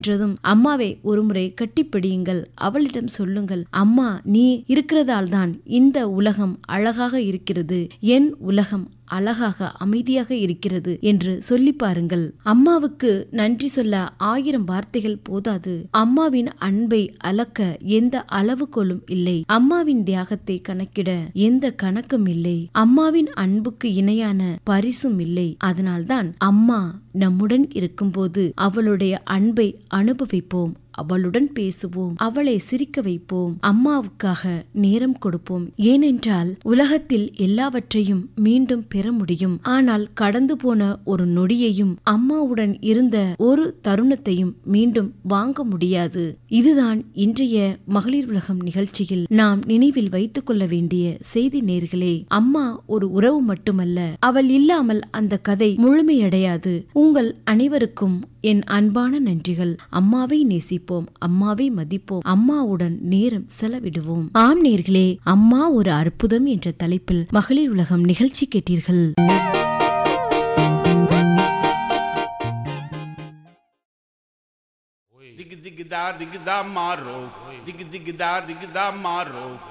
பெற்றதும் அம்மாவை ஒருமுறை கட்டிப்பிடியுங்கள் அவளிடம் சொல்லுங்கள் அம்மா நீ இருக்கிறதால் தான் இந்த உலகம் அழகாக இருக்கிறது என் உலகம் அழகாக அமைதியாக இருக்கிறது என்று சொல்லி பாருங்கள் அம்மாவுக்கு நன்றி சொல்ல ஆயிரம் வார்த்தைகள் போதாது அம்மாவின் அன்பை அளக்க எந்த அளவுகோலும் இல்லை அம்மாவின் தியாகத்தை கணக்கிட எந்த கணக்கும் இல்லை அம்மாவின் அன்புக்கு இணையான பரிசும் இல்லை அதனால்தான் அம்மா நம்முடன் இருக்கும்போது அவளுடைய அன்பை அனுபவிப்போம் அவளுடன் பேசுவோம் அவளை சிரிக்க வைப்போம் அம்மாவுக்காக நேரம் கொடுப்போம் ஏனென்றால் உலகத்தில் எல்லாவற்றையும் மீண்டும் பெற முடியும் ஆனால் கடந்து போன ஒரு நொடியையும் அம்மாவுடன் இருந்த ஒரு தருணத்தையும் மீண்டும் வாங்க முடியாது இதுதான் இன்றைய மகளிர் உலகம் நிகழ்ச்சியில் நாம் நினைவில் வைத்துக் கொள்ள வேண்டிய செய்தி நேர்களே அம்மா ஒரு உறவு மட்டுமல்ல அவள் இல்லாமல் அந்த கதை முழுமையடையாது உங்கள் அனைவருக்கும் என் அன்பான நன்றிகள் அம்மாவை நேசிப்போம் அம்மாவை மதிப்போம் அம்மாவுடன் நேரம் செலவிடுவோம் ஆம் நேர்களே அம்மா ஒரு அற்புதம் என்ற தலைப்பில் மகளிர் உலகம் நிகழ்ச்சி கேட்டீர்கள் Dig dig da dig da maro. Dig dig da dig da maro.